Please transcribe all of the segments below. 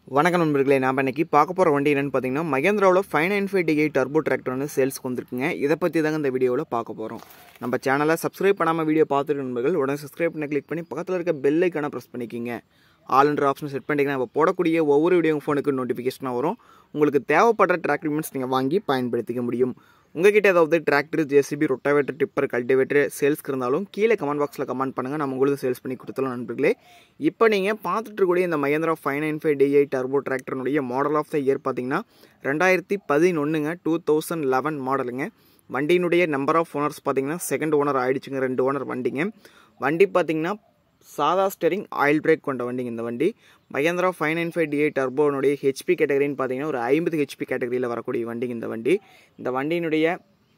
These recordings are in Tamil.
வணக்கம் நண்பர்களே நாம் இன்னைக்கு பார்க்க போகிற வண்டி என்னென்னு பார்த்தீங்கன்னா மகேந்திராவில் five nine five DI turbo tractor வந்து சேல்ஸ்க்கு வந்திருக்குங்க இதை பற்றி தாங்க இந்த வீடியோவில் பார்க்க போகிறோம் நம்ம சேனலை சப்ஸ்கிரைப் பண்ணாமல் வீடியோ பார்த்துட்டு நண்பர்கள் உடனே சப்ஸ்கிரைப் பண்ணி கிளிக் பண்ணி பக்கத்தில் இருக்க பெல் ஐக்கான ப்ரெஸ் பண்ணிக்கிங்க ஆல்ன்ற ஆப்ஷன் செட் பண்ணிங்கன்னா நம்ம போடக்கூடிய ஒவ்வொரு வீடியோ ஃபோனுக்கு நோட்டிஃபிகேஷனாக வரும் உங்களுக்கு தேவைப்படுற டிராக்டர்மெண்ட்ஸ் நீங்கள் வாங்கி பயன்படுத்திக்க முடியும் உங்ககிட்ட ஏதாவது tractor JCB rotavator tipper cultivator சேல்ஸ்க்கு இருந்தாலும் கீழே கமெண்ட் பாக்ஸில் கமெண்ட் பண்ணுங்கள் நம்ம உங்களுக்கு சேல்ஸ் பண்ணி கொடுத்துலாம் நண்பர்களே இப்போ நீங்கள் பார்த்துட்டு இருக்கக்கூடிய இந்த Mahindra five nine five DI turbo டிராக்டர்னுடைய மாடல் ஆஃப் த இயர் பார்த்தீங்கன்னா ரெண்டாயிரத்தி பதினொன்றுங்க டூ தௌசண்ட் லெவன் மாடலுங்க வண்டியினுடைய நம்பர் ஆஃப் ஓனர்ஸ் பார்த்தீங்கன்னா செகண்ட் ஓனர் ஆயிடுச்சுங்க ரெண்டு ஓனர் வண்டிங்க வண்டி பார்த்தீங்கன்னா சாதா ஸ்டெரிங் ஆயில் பிரேக் கொண்ட வண்டிங்க இந்த வண்டி Mahindra five nine five DI டர்போனுடைய ஹெச்பி கேட்டகரின்னு பார்த்தீங்கன்னா ஒரு ஐம்பது ஹெச்பி கேட்டகரியில் வரக்கூடிய வண்டிங்க இந்த வண்டி இந்த வண்டியினுடைய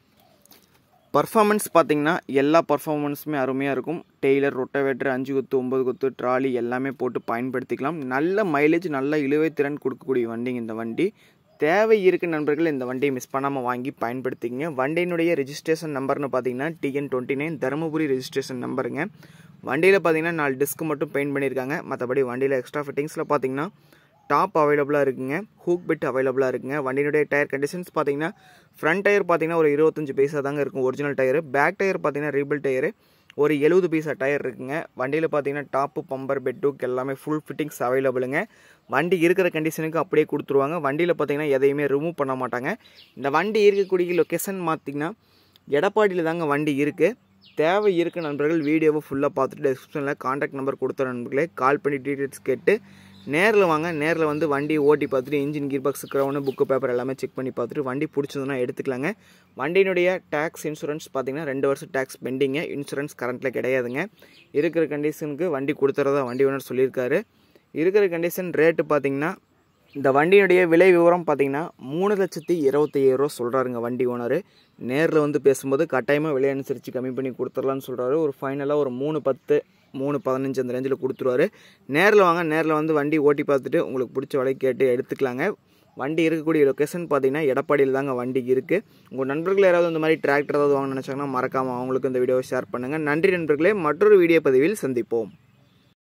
பர்ஃபார்மன்ஸ் பார்த்தீங்கன்னா எல்லா பர்ஃபார்மன்ஸுமே அருமையாக இருக்கும் டெய்லர் ரொட்டவேட்டர் அஞ்சு குத்து ஒம்பது குத்து ட்ராலி எல்லாமே போட்டு பயன்படுத்திக்கலாம் நல்ல மைலேஜ் நல்ல இழுவை திறன் கொடுக்கக்கூடிய வண்டிங்க இந்த வண்டி தேவை இருக்கு நண்பர்கள் இந்த வண்டியை மிஸ் பண்ணாமல் வாங்கி பயன்படுத்திங்க வண்டியினுடைய ரெஜிஸ்ட்ரேஷன் நம்பர்னு பார்த்தீங்கன்னா TN twenty nine Dharmapuri registration நம்பருங்க வண்டியில் பார்த்தீங்கன்னா நாலு டிஸ்க் மட்டும் பெயிண்ட் பண்ணியிருக்காங்க மற்றபடி வண்டியில் எக்ஸ்ட்ரா ஃபிட்டிங்ஸில் பார்த்தீங்கன்னா டாப் அவைலபிளாக இருக்குங்க ஹூக் பெட் அவைலபிளாக இருக்குங்க வண்டியினுடைய டயர் கண்டிஷன்ஸ் பார்த்தீங்கன்னா ஃப்ரண்ட் டயர் பார்த்தீங்கன்னா ஒரு இருபத்தஞ்சு பைசா தாங்க இருக்கும் ஒரிஜினல் டயர் பேக் டயர் பார்த்தீங்கன்னா ரீபிள் டயர் ஒரு எழுபது பைசா டயர் இருக்குங்க வண்டியில் பார்த்தீங்கன்னா டாப்பு பம்பர் பெட்டுக் எல்லாமே ஃபுல் ஃபிட்டிங்ஸ் அவைலபிளுங்க வண்டி இருக்கிற கண்டிஷனுக்கு அப்படியே கொடுத்துருவாங்க வண்டியில் பார்த்தீங்கன்னா எதையுமே ரிமூவ் பண்ண மாட்டாங்க இந்த வண்டி இருக்கக்கூடிய லொக்கேஷன் பார்த்தீங்கன்னா எடப்பாடியில் தாங்க வண்டி இருக்குது தேவை இருக்க நண்பர்கள் வீடியோவை ஃபுல்லாக பார்த்துட்டு டிஸ்கிரிப்ஷனில் காண்டாக்ட் நம்பர் கொடுத்த நண்பர்களே கால் பண்ணி டீட்டெயில்ஸ் கேட்டு நேரில் வாங்க நேரில் வந்து வண்டி ஓட்டி பார்த்துட்டு engine gear box ground book paper எல்லாமே செக் பண்ணி பார்த்துட்டு வண்டி பிடிச்சதுன்னா எடுத்துக்கலாங்க வண்டியினுடைய டேக்ஸ் இன்சூரன்ஸ் பார்த்தீங்கன்னா ரெண்டு வருஷம் டேக்ஸ் பெண்டிங்க இன்சூரன்ஸ் கரண்ட்டில் கிடையாதுங்க இருக்கிற கண்டிஷனுக்கு வண்டி கொடுத்துறதா வண்டி ஓனர் சொல்லியிருக்காரு இருக்கிற கண்டிஷன் ரேட்டு பார்த்தீங்கன்னா இந்த வண்டியினுடைய விலை விவரம் பார்த்தீங்கன்னா மூணு லட்சத்தி இருபத்தையாயிரரூவா சொல்கிறாருங்க வண்டி ஓனர் நேரில் வந்து பேசும்போது கட்டாயமாக விலை அனுசரித்து கம்மி பண்ணி கொடுத்துடலான்னு சொல்கிறாரு ஒரு ஃபைனலாக ஒரு மூணு பத்து மூணு பதினஞ்சு அந்த ரேஞ்சில் கொடுத்துருவாரு நேரில் வாங்க நேரில் வந்து வண்டி ஓட்டி பார்த்துட்டு உங்களுக்கு பிடிச்ச விலை கேட்டு எடுத்துக்கலாங்க வண்டி இருக்கக்கூடிய லொக்கேஷன் பார்த்தீங்கன்னா எடப்பாடியில் தாங்க வண்டி இருக்குது உங்கள் நண்பர்கள் யாராவது இந்த மாதிரி டிராக்டர் ஏதாவது வாங்க நினச்சாங்கன்னா மறக்காமல் அவங்களுக்கு இந்த வீடியோவை ஷேர் பண்ணுங்கள் நன்றி நண்பர்களே மற்றொரு வீடியோ பதிவில் சந்திப்போம்